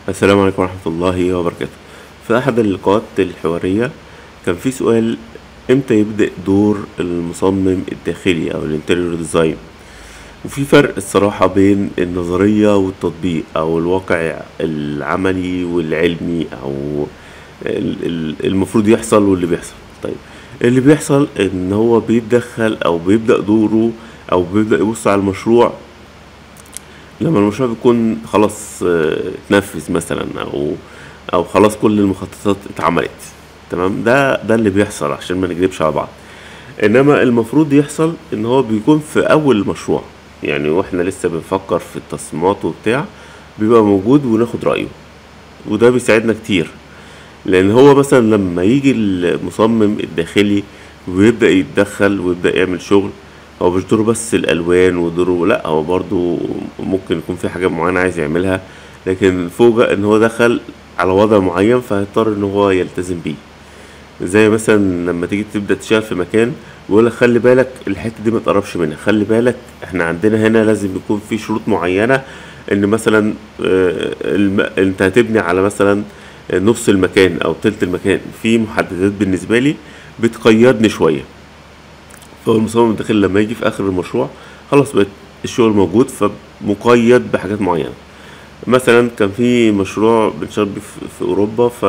السلام عليكم ورحمة الله وبركاته في أحد اللقاءات الحوارية كان في سؤال إمتى يبدأ دور المصمم الداخلي أو الانتريور ديزاين وفي فرق الصراحة بين النظرية والتطبيق أو الواقع العملي والعلمي أو ال- ال- المفروض يحصل واللي بيحصل طيب اللي بيحصل إن هو بيتدخل أو بيبدأ دوره أو بيبدأ يبص على المشروع لما المشروع بيكون خلاص آه، اتنفذ مثلا او او خلاص كل المخططات اتعملت تمام ده ده اللي بيحصل عشان ما نكذبش على بعض انما المفروض يحصل ان هو بيكون في اول المشروع يعني واحنا لسه بنفكر في التصميمات وبتاع بيبقى موجود وناخد رايه وده بيساعدنا كتير لان هو مثلا لما يجي المصمم الداخلي ويبدا يتدخل ويبدا يعمل شغل هو مش دوره بس الالوان ودوره لا هو برضو ممكن يكون في حاجه معينه عايز يعملها لكن فوجئ ان هو دخل على وضع معين فهيضطر ان هو يلتزم بيه زي مثلا لما تيجي تبدا تشتغل في مكان بيقول لك خلي بالك الحته دي ما تقربش منها خلي بالك احنا عندنا هنا لازم يكون في شروط معينه ان مثلا آه، الم... انت هتبني على مثلا نص المكان او تلت المكان في محددات بالنسبه لي بتقيدني شويه فهو المصمم الداخلي لما يجي في اخر المشروع خلاص بقت الشغل موجود فمقيد بحاجات معينه مثلا كان في مشروع بنشتغل بيه في في اوروبا ف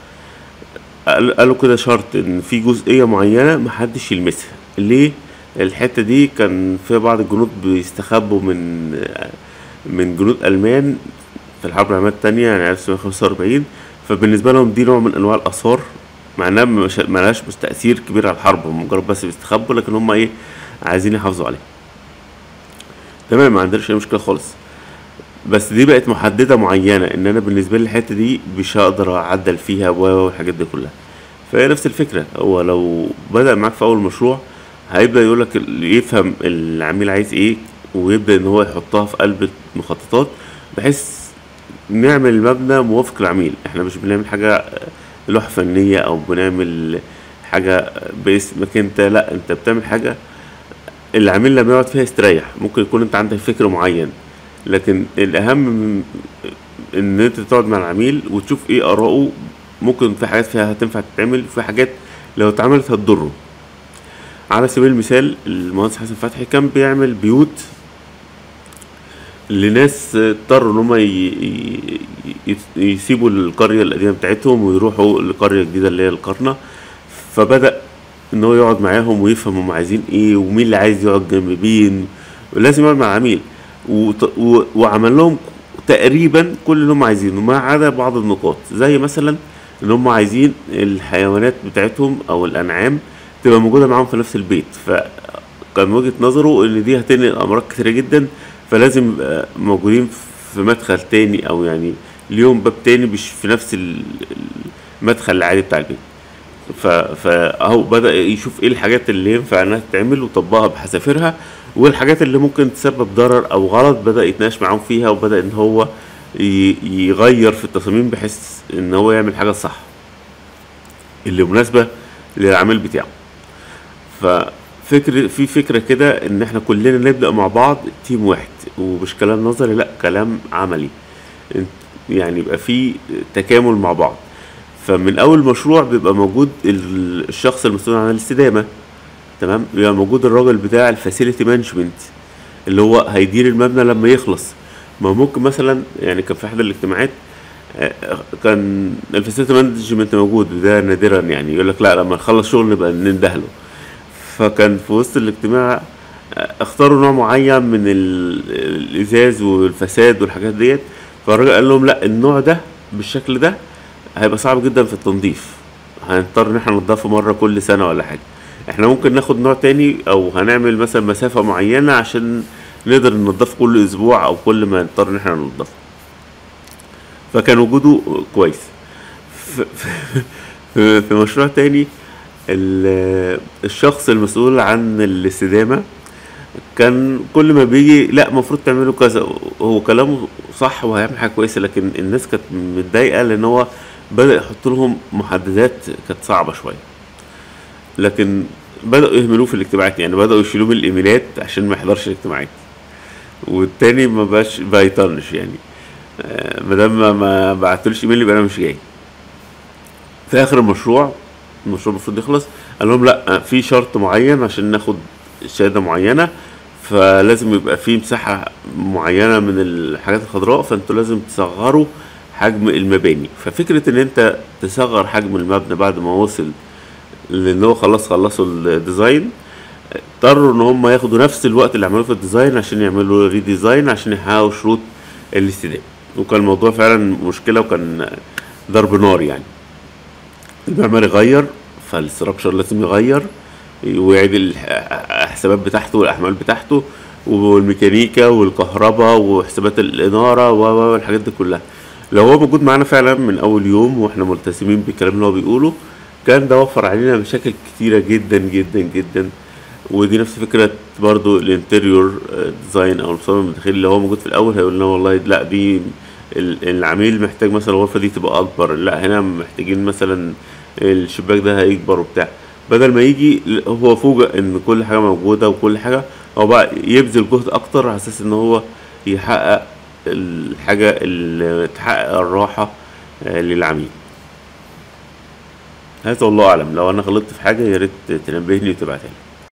قال- قالوا كده شرط ان في جزئيه معينه محدش يلمسها ليه الحته دي كان فيها بعض الجنود بيستخبوا من من جنود المان في الحرب العالميه الثانيه يعني 1945 فبالنسبه لهم دي نوع من انواع الاثار مع انها مش ملهاش بس تاثير كبير على الحرب هم مجرد بس بيستخبوا لكن هم ايه عايزين يحافظوا عليها تمام ما عندناش اي مشكله خالص بس دي بقت محدده معينه ان انا بالنسبه لي الحته دي مش هقدر اعدل فيها و والحاجات دي كلها فهي نفس الفكره هو لو بدا معاك في اول مشروع هيبدا يقول لك يفهم العميل عايز ايه ويبدا ان هو يحطها في قلب المخططات بحيث نعمل المبنى موافق للعميل احنا مش بنعمل حاجه لوحه فنيه او بنعمل حاجه باسمك انت لا انت بتعمل حاجه العميل لما يقعد فيها يستريح ممكن يكون انت عندك فكر معين لكن الاهم من- ان انت تقعد مع العميل وتشوف ايه اراءه ممكن في حاجات فيها هتنفع تتعمل وفي حاجات لو اتعملت هتضره على سبيل المثال المهندس حسن فتحي كان بيعمل بيوت لناس اضطروا ان هم ي- ي- ي- يسيبوا القريه القديمه بتاعتهم ويروحوا لقريه جديده اللي هي القرنه فبدا ان هو يقعد معاهم ويفهم هم عايزين ايه ومين اللي عايز يقعد جنب مين لازم يقعد مع العميل وط- و- وعمل لهم تقريبا كل اللي هم عايزينه ما عدا بعض النقاط زي مثلا ان هم عايزين الحيوانات بتاعتهم او الانعام تبقى موجوده معاهم في نفس البيت فكان وجهه نظره ان دي هتنقل امراض كتيره جدا فلازم يبقى موجودين في مدخل تاني او يعني ليهم باب تاني مش في نفس ال- المدخل العادي بتاع البيت ف- فاهو بدأ يشوف ايه الحاجات اللي ينفع انها تتعمل وطبقها بحذافيرها والحاجات اللي ممكن تسبب ضرر او غلط بدأ يتناقش معاهم فيها وبدأ ان هو ي- يغير في التصاميم بحيث ان هو يعمل حاجة صح اللي مناسبة للعميل بتاعه ففكر في فكرة كده ان احنا كلنا نبدأ مع بعض تيم واحد ومش كلام نظري لا كلام عملي انت- يعني يبقى في تكامل مع بعض فمن اول مشروع بيبقى موجود ال- الشخص المسؤول عن الاستدامه تمام بيبقى موجود الراجل بتاع الفاسيلتي مانجمنت اللي هو هيدير المبنى لما يخلص ما هو ممكن مثلا يعني كان في احد الاجتماعات آه، كان الفاسيلتي مانجمنت موجود وده نادرا يعني يقول لك لا لما نخلص شغل نبقى نندهله فكان في وسط الاجتماع آه، اختاروا نوع معين من ال- الازاز والفساد والحاجات ديت فالراجل قال لهم لا النوع ده بالشكل ده هيبقى صعب جدا في التنظيف هنضطر ان احنا ننضفه مره كل سنه ولا حاجه احنا ممكن ناخد نوع تاني او هنعمل مثلا مسافه معينه عشان نقدر ننضفه كل اسبوع او كل ما نضطر ان احنا ننضفه فكان وجوده كويس ف- ف- في في مشروع تاني ال- الشخص المسؤول عن الاستدامه كان كل ما بيجي لا المفروض تعملوا كذا هو كلامه صح وهيعمل حاجه كويسه لكن الناس كانت متضايقه لان هو بدا يحط لهم محددات كانت صعبه شويه لكن بداوا يهملوه في الاجتماعات يعني بداوا يشيلوه من الايميلات عشان ما يحضرش الاجتماعات والتاني ما بقاش بقى يطنش يعني آه، مادام ما ما بعتلوش ايميل يبقى انا مش جاي في اخر المشروع المشروع المفروض يخلص قال لهم لا في شرط معين عشان ناخد شهاده معينه فلازم يبقى في مساحه معينه من الحاجات الخضراء فانتوا لازم تصغروا حجم المباني ففكره ان انت تصغر حجم المبنى بعد ما وصل لان هو خلاص خلصوا الديزاين اضطروا ان هم ياخدوا نفس الوقت اللي عملوه في الديزاين عشان يعملوا ريديزاين عشان يحققوا شروط الاستدامه وكان الموضوع فعلا مشكله وكان ضرب نار يعني المعماري غير فالاستراكشر لازم يغير ويعيد الحسابات بتاعته والاحمال بتاعته والميكانيكا والكهرباء وحسابات الاناره و- والحاجات دي كلها لو هو موجود معانا فعلا من اول يوم واحنا ملتزمين بالكلام اللي هو بيقوله كان ده وفر علينا مشاكل كتيره جدا جدا جدا ودي نفس فكره برضو الانتريور ديزاين او المصمم الداخلي اللي هو موجود في الاول هيقول لنا والله لا دي ال- العميل محتاج مثلا الغرفه دي تبقى اكبر لا هنا محتاجين مثلا الشباك ده هيكبر وبتاع بدل ما يجي هو فوجئ ان كل حاجه موجوده وكل حاجه هو بقى يبذل جهد اكتر على اساس ان هو يحقق الحاجه اللي تحقق الراحه آه، للعميل هذا والله اعلم لو انا غلطت في حاجه يا ريت تنبهني وتبعتها لي